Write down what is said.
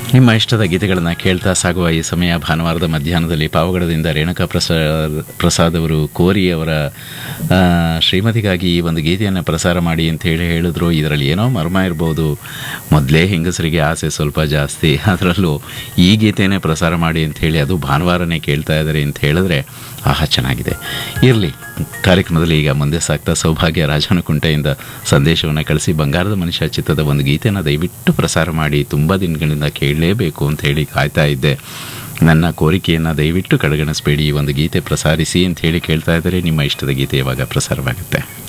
ನಿಮ್ಮ ಇಷ್ಟದ ಗೀತೆಗಳನ್ನು ಕೇಳ್ತಾ ಸಾಗುವ ಈ ಸಮಯ ಭಾನುವಾರದ ಮಧ್ಯಾಹ್ನದಲ್ಲಿ ಪಾವಗಡದಿಂದ ರೇಣುಕಾ ಪ್ರಸಾದ್ ಪ್ರಸಾದ್ ಅವರು ಕೋರಿ ಅವರ ಆ, ಶ್ರೀಮತಿಗಾಗಿ ಈ ಒಂದು ಗೀತೆಯನ್ನು ಪ್ರಸಾರ ಮಾಡಿ ಅಂತ ಹೇಳಿ ಹೇಳಿದ್ರು ಇದರಲ್ಲಿ ಏನೋ ಮರ್ಮ ಇರ್ಬೋದು ಮೊದಲೇ ಹೆಂಗಸರಿಗೆ ಆಸೆ ಸ್ವಲ್ಪ ಜಾಸ್ತಿ ಅದರಲ್ಲೂ ಈ ಗೀತೆನೇ ಪ್ರಸಾರ ಮಾಡಿ ಅಂತ ಹೇಳಿ ಅದು ಭಾನುವಾರನೇ ಕೇಳ್ತಾ ಇದ್ದಾರೆ ಅಂತ ಹೇಳಿದ್ರೆ ಆಹಾ ಚೆನ್ನಾಗಿದೆ ಇರಲಿ ಕಾರ್ಯಕ್ರಮದಲ್ಲಿ ಈಗ ಮುಂದೆ ಸಾಗ್ತಾ ಸೌಭಾಗ್ಯ ರಾಜನಕುಂಟೆಯಿಂದ ಸಂದೇಶವನ್ನು ಕಳಿಸಿ ಬಂಗಾರದ ಮನುಷ್ಯ ಚಿತ್ರದ ಒಂದು ಗೀತೆನ ದಯವಿಟ್ಟು ಪ್ರಸಾರ ಮಾಡಿ ತುಂಬ ದಿನಗಳಿಂದ ಕೇಳಲೇಬೇಕು ಅಂತ ಹೇಳಿ ಕಾಯ್ತಾ ಇದ್ದೆ ನನ್ನ ಕೋರಿಕೆಯನ್ನು ದಯವಿಟ್ಟು ಕಡೆಗಣಿಸಬೇಡಿ ಈ ಒಂದು ಗೀತೆ ಪ್ರಸಾರಿಸಿ ಅಂತ ಹೇಳಿ ಕೇಳ್ತಾ ಇದ್ದಾರೆ ನಿಮ್ಮ ಇಷ್ಟದ ಗೀತೆ ಯಾವಾಗ ಪ್ರಸಾರವಾಗುತ್ತೆ